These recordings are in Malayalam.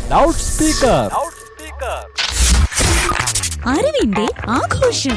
ലൗഡ് സ്പീക്കർ അറിവിന്റെ ആഘോഷം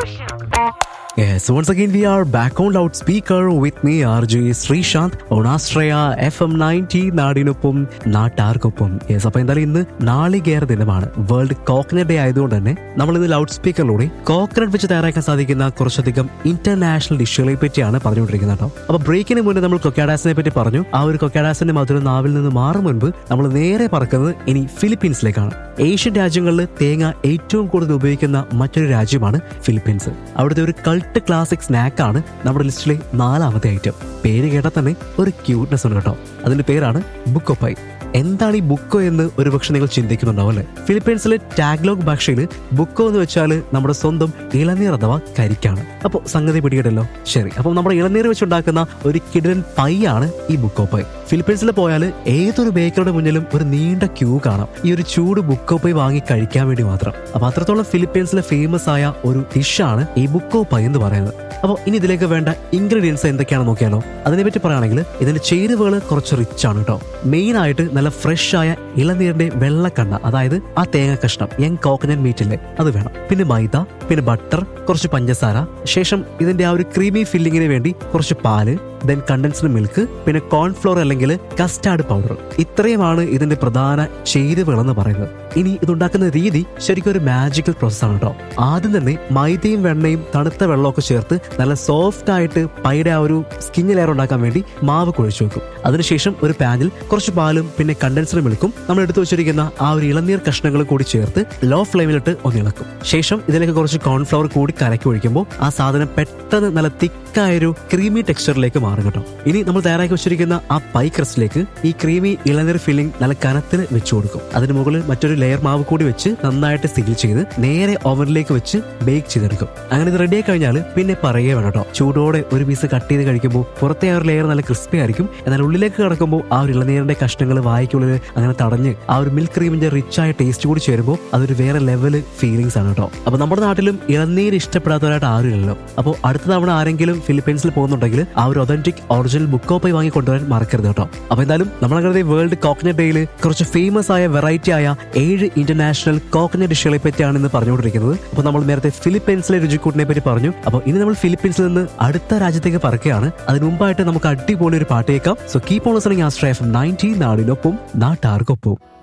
Yes, once again we are back on loudspeaker with me RJ Sreesanth on Astraya FM 90 നാടിനൊപ്പം നാട്ടാർക്കൊപ്പം യെസ് അപ്പൊ എന്തായാലും ഇന്ന് നാളികേര ദിനമാണ് വേൾഡ് കോക്കനട്ട് ഡേ ആയതുകൊണ്ട് തന്നെ നമ്മൾ ഇന്ന് ലൗഡ് സ്പീക്കറിലൂടെ കോക്കനട്ട് വെച്ച് തയ്യാറാക്കാൻ സാധിക്കുന്ന കുറച്ചധികം ഇന്റർനാഷണൽ ഡിഷുകളെ പറ്റിയാണ് പറഞ്ഞുകൊണ്ടിരിക്കുന്നത് കേട്ടോ അപ്പൊ ബ്രേക്കിന് മുന്നേ നമ്മൾ കൊക്കാഡാസിനെ പറ്റി പറഞ്ഞു ആ ഒരു കൊക്കാഡാസിന്റെ മധുരം നാവിൽ നിന്ന് മാറും മുൻപ് നമ്മൾ നേരെ പറക്കുന്നത് ഇനി ഫിലിപ്പീൻസിലേക്കാണ് ഏഷ്യൻ രാജ്യങ്ങളിൽ തേങ്ങ ഏറ്റവും കൂടുതൽ ഉപയോഗിക്കുന്ന മറ്റൊരു രാജ്യമാണ് ഫിലിപ്പീൻസ് അവിടുത്തെ ഒരു കൾട്ട് ക്ലാസിക് സ്നാക്കാണ് നമ്മുടെ ലിസ്റ്റിലെ നാലാമത്തെ ഐറ്റം പേര് കേട്ടാൽ തന്നെ ഒരു ക്യൂട്ട്നെസ് ഉണ്ട് കേട്ടോ അതിന്റെ പേരാണ് ബുക്കോപ്പൈ എന്താണ് ഈ ബുക്കോ എന്ന് ഒരുപക്ഷെ നിങ്ങൾ ചിന്തിക്കുന്നുണ്ടാവും അല്ലെ ഫിലിപ്പീൻസിലെ ടാഗ്ലോഗ് ഭാഷയിൽ ബുക്കോ എന്ന് വെച്ചാൽ നമ്മുടെ സ്വന്തം ഇളനീർ അഥവാ കരിക്കാണ് അപ്പോൾ സംഗതി പിടികിട്ടല്ലോ ശരി അപ്പോൾ നമ്മുടെ ഇളനീർ വെച്ചുണ്ടാക്കുന്ന ഒരു കിടൻ പൈ ആണ് ഈ ബുക്കോ പൈ ഫിലിപ്പീൻസിൽ പോയാൽ ഏതൊരു ബേക്കറുടെ മുന്നിലും ഒരു നീണ്ട ക്യൂ കാണാം ഈ ഒരു ചൂട് ബുക്കോ പൈ വാങ്ങി കഴിക്കാൻ വേണ്ടി മാത്രം അപ്പൊ അത്രത്തോളം ഫിലിപ്പീൻസിലെ ഫേമസ് ആയ ഒരു ഡിഷാണ് ഈ ബുക്കോ പൈ എന്ന് പറയുന്നത് അപ്പോൾ ഇനി ഇതിലേക്ക് വേണ്ട ഇൻഗ്രീഡിയൻസ് എന്തൊക്കെയാണെന്ന് നോക്കിയാലോ അതിനെപ്പറ്റി പറയുകയാണെങ്കിൽ ഇതിന്റെ ചേരുവകൾ കുറച്ച് റിച്ച് ആണ് കേട്ടോ മെയിൻ ആയിട്ട് നല്ല ഫ്രഷ് ആയ ഇളനീരിന്റെ വെള്ളക്കണ്ണ അതായത് ആ തേങ്ങ കഷ്ണം യങ് കോക്കനട്ട് മീറ്റ് ഇല്ലേ അത് വേണം പിന്നെ മൈദ പിന്നെ ബട്ടർ കുറച്ച് പഞ്ചസാര ശേഷം ഇതിന്റെ ആ ഒരു ക്രീമി ഫില്ലിങ്ങിന് വേണ്ടി കുറച്ച് പാല് ദെൻ കണ്ടൻസ്ഡ് മിൽക്ക് പിന്നെ കോൺഫ്ലോർ അല്ലെങ്കിൽ കസ്റ്റാർഡ് പൗഡർ ഇത്രയുമാണ് ഇതിന്റെ പ്രധാന ചേരുവകൾ എന്ന് പറയുന്നത് ഇനി ഇതുണ്ടാക്കുന്ന രീതി ശരിക്കും ഒരു മാജിക്കൽ പ്രോസസ്സാണ് കേട്ടോ ആദ്യം തന്നെ മൈദയും വെണ്ണയും തണുത്ത വെള്ളമൊക്കെ ചേർത്ത് നല്ല സോഫ്റ്റ് ആയിട്ട് പൈയുടെ ആ ഒരു സ്കിൻ ലെയർ ഉണ്ടാക്കാൻ വേണ്ടി മാവ് കുഴച്ചു വെക്കും അതിനുശേഷം ഒരു പാനിൽ കുറച്ച് പാലും പിന്നെ കണ്ടൻസ്ഡ് മിൽക്കും നമ്മൾ എടുത്തു വെച്ചിരിക്കുന്ന ആ ഒരു ഇളനീർ കഷ്ണങ്ങൾ കൂടി ചേർത്ത് ലോ ഫ്ലെയിമിലിട്ട് ഒന്ന് ഇളക്കും ശേഷം ഇതിലേക്ക് കുറച്ച് കോൺഫ്ലവർ കൂടി കലക്കി ഒഴിക്കുമ്പോൾ ആ സാധനം പെട്ടെന്ന് നല്ല തിക്കായ ഒരു ക്രീമി ടെക്സ്ചറിലേക്ക് മാറും കേട്ടോ ഇനി നമ്മൾ തയ്യാറാക്കി വെച്ചിരിക്കുന്ന ആ പൈ ക്രസ്റ്റിലേക്ക് ഈ ക്രീമി ഇളനീർ ഫില്ലിംഗ് നല്ല കനത്തിന് വെച്ചു കൊടുക്കും അതിന് മുകളിൽ മറ്റൊരു ലെയർ മാവ് കൂടി വെച്ച് നന്നായിട്ട് സീൽ ചെയ്ത് നേരെ ഓവനിലേക്ക് വെച്ച് ബേക്ക് ചെയ്തെടുക്കും അങ്ങനെ ഇത് റെഡി ആയി കഴിഞ്ഞാൽ പിന്നെ പറയുകയും വേണം കേട്ടോ ചൂടോടെ ഒരു പീസ് കട്ട് ചെയ്ത് കഴിക്കുമ്പോൾ പുറത്തെ ആ ഒരു ലെയർ നല്ല ക്രിസ്പി ആയിരിക്കും എന്നാൽ ഉള്ളിലേക്ക് കിടക്കുമ്പോൾ ആ ഒരു ഇളനീരിന്റെ കഷ്ണങ്ങൾ വായിക്കുള്ളിൽ അങ്ങനെ തടഞ്ഞ് ആ ഒരു മിൽക്ക് ക്രീമിന്റെ റിച്ച് ആയ ടേസ്റ്റ് കൂടി ചേരുമ്പോൾ അതൊരു വേറെ ലെവല് ഫീലിംഗ്സ് ആണ് കേട്ടോ അപ്പൊ നമ്മുടെ നാട്ടിലും ഇളനീര് ഇഷ്ടപ്പെടാത്തവരായിട്ട് ആരുമില്ലല്ലോ അപ്പോൾ അടുത്ത തവണ ആരെങ്കിലും ഫിലിപ്പീൻസിൽ പോകുന്നുണ്ടെങ്കിൽ ആ ഒരു ഒതന്റിക് ഒറിജിനൽ ബുക്കോ പോയി വാങ്ങി കൊണ്ടുവരാൻ മറക്കരുത് കേട്ടോ അപ്പൊ എന്തായാലും നമ്മളങ്ങനെ വേൾഡ് കോക്കനട്ട് ഡേയിൽ കുറച്ച് ഫേമസ് ആയ വെറൈറ്റി ആയ ഏഴ് ഇന്റർനാഷണൽ കോക്കനട്ട് ഡിഷുകളെ പറ്റിയാണ് ഇന്ന് പറഞ്ഞുകൊണ്ടിരിക്കുന്നത് അപ്പോൾ നമ്മൾ നേരത്തെ ഫിലിപ്പീൻസിലെ രുചിക്കൂട്ടിനെ പറ്റി പറഞ്ഞു അപ്പോൾ ഇനി നമ്മൾ ഫിലിപ്പീൻസിൽ നിന്ന് അടുത്ത രാജ്യത്തേക്ക് പറക്കുകയാണ് അതിന് മുമ്പായിട്ട് നമുക്ക് അടിപൊളി ഒരു പാട്ട് കേൾക്കാം so keep on listening astray F ninety നാടിനൊപ്പം നാട്ടാർക്കൊപ്പം